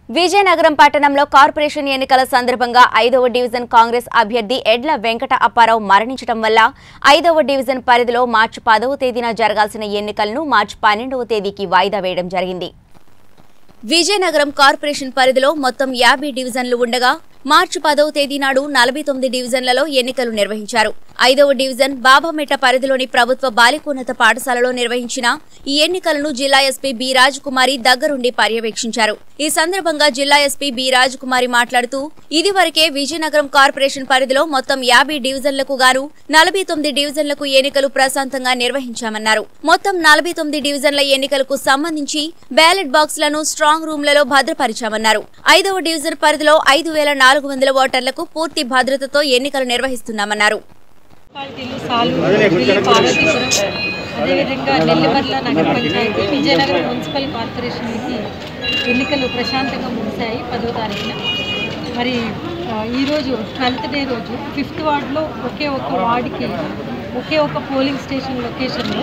విజయనగరం పట్టణంలో కార్పొరేషన్ ఎన్నికల సందర్భంగా ఐదవ డివిజన్ కాంగ్రెస్ అభ్యర్థి ఎడ్ల వెంకట అప్పారావు మరణించడం వల్ల ఐదవ డివిజన్ పరిధిలో మార్చి పదవ తేదీన జరగాల్సిన ఎన్నికలను మార్చి పన్నెండవ తేదీకి వాయిదా వేయడం జరిగింది విజయనగరం కార్పొరేషన్ పరిధిలో మొత్తం యాభై డివిజన్లు ఉండగా మార్చి పదవ తేదీ నాడు నలభై తొమ్మిది డివిజన్లలో ఎన్నికలు నిర్వహించారు ఐదవ డివిజన్ బాబామెట పరిధిలోని ప్రభుత్వ బాలికోన్నత పాఠశాలలో నిర్వహించిన ఈ ఎన్నికలను జిల్లా ఎస్పీ బి రాజకుమారి దగ్గరుండి పర్యవేక్షించారు ఈ సందర్భంగా జిల్లా ఎస్పీ బి రాజకుమారి మాట్లాడుతూ ఇదివరకే విజయనగరం కార్పొరేషన్ పరిధిలో మొత్తం యాభై డివిజన్లకు గాను నలభై తొమ్మిది డివిజన్లకు ఎన్నికలు ప్రశాంతంగా నిర్వహించామన్నారు మొత్తం నలభై తొమ్మిది డివిజన్ల ఎన్నికలకు సంబంధించి బ్యాలెట్ బాక్సులను స్ట్రాంగ్ రూమ్లలో భద్రపరిచామన్నారు ఐదవ డివిజన్ పరిధిలో ఐదు వేల నాలుగు వందల ఓటర్లకు పూర్తి భద్రతతో ఎన్నికలు నిర్వహిస్తున్నామన్నారు మున్సిపాలిటీలు సాలూరు బిల్లి పార్వతీపురం అదేవిధంగా నెల్లిమర్ల నగర పంచాయతీ విజయనగరం మున్సిపల్ కార్పొరేషన్కి ఎన్నికలు ప్రశాంతంగా ముగిశాయి పదో తారీఖున మరి ఆ, ఈరోజు ట్వెల్త్ డే రోజు ఫిఫ్త్ వార్డులో ఒకే ఒక వార్డుకి ఒకే ఒక పోలింగ్ స్టేషన్ లొకేషన్లో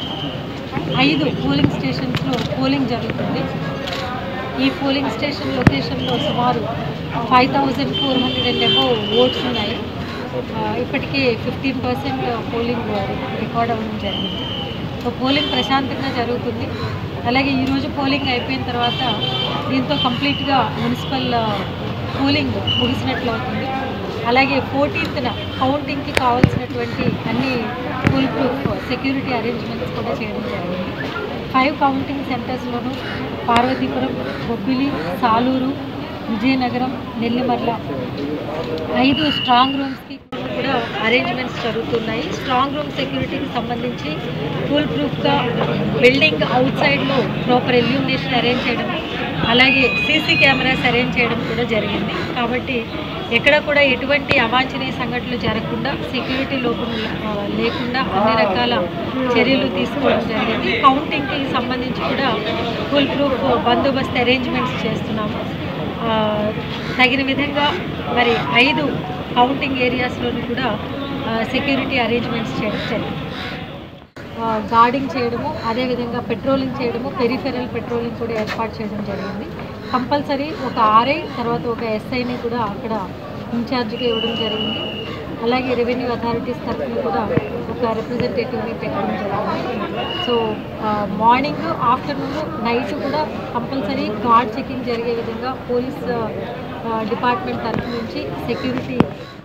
ఐదు పోలింగ్ స్టేషన్స్లో పోలింగ్ జరుగుతుంది ఈ పోలింగ్ స్టేషన్ లొకేషన్లో సుమారు five thousand four hundred and above votes ఉన్నాయి ఆ, ఇప్పటికే ఫిఫ్టీన్ పర్సెంట్ పోలింగ్ రికార్డ్ అవ్వడం జరిగింది సో పోలింగ్ ప్రశాంతంగా జరుగుతుంది అలాగే ఈరోజు పోలింగ్ అయిపోయిన తర్వాత దీంతో కంప్లీట్గా మున్సిపల్ ఆ, పోలింగ్ ముగిసినట్లు అవుతుంది అలాగే ఫోర్టీన్త్న కౌంటింగ్కి కావాల్సినటువంటి అన్ని ఫుల్ ప్రూఫ్ సెక్యూరిటీ అరేంజ్మెంట్స్ కూడా చేయడం జరిగింది ఫైవ్ కౌంటింగ్ సెంటర్స్లోనూ పార్వతీపురం బొబ్బిలి సాలూరు విజయనగరం నెల్లిమర్ల ఐదు స్ట్రాంగ్ రూమ్స్కి కూడా అరేంజ్మెంట్స్ జరుగుతున్నాయి స్ట్రాంగ్ రూమ్ సెక్యూరిటీకి సంబంధించి ఫుల్ ప్రూఫ్గా బిల్డింగ్ అవుట్ సైడ్లో ప్రాపర్ ఎల్యూమినేషన్ అరేంజ్ చేయడం అలాగే సీసీ కెమెరాస్ అరేంజ్ చేయడం కూడా జరిగింది కాబట్టి ఎక్కడ కూడా ఎటువంటి అవాంఛనీయ సంఘటనలు జరగకుండా సెక్యూరిటీ లోపం ఆ, లేకుండా అన్ని రకాల చర్యలు తీసుకోవడం జరిగింది కౌంటింగ్కి సంబంధించి కూడా ఫుల్ ప్రూఫ్ బందోబస్తు అరేంజ్మెంట్స్ చేస్తున్నాము ఆ, తగిన విధంగా మరి ఐదు కౌంటింగ్ ఏరియాస్లోనూ కూడా సెక్యూరిటీ అరేంజ్మెంట్స్ చేయడం జరిగింది ఆ, గార్డింగ్ చేయడము అదేవిధంగా పెట్రోలింగ్ చేయడము పెరిఫెరల్ పెట్రోలింగ్ కూడా ఏర్పాటు చేయడం జరిగింది కంపల్సరీ ఒక ఆర్ఐ తర్వాత ఒక ఎస్ఐని కూడా అక్కడ ఇన్ఛార్జ్గా ఇవ్వడం జరిగింది అలాగే రెవెన్యూ అథారిటీస్ తరఫున కూడా ఒక రిప్రజెంటేటివ్ని పెట్టడం జరిగింది సో మార్నింగ్ ఆఫ్టర్నూన్ నైట్ కూడా కంపల్సరీ గార్డ్ చెకింగ్ జరిగే విధంగా పోలీస్ డిపార్ట్మెంట్ తరఫు నుంచి సెక్యూరిటీ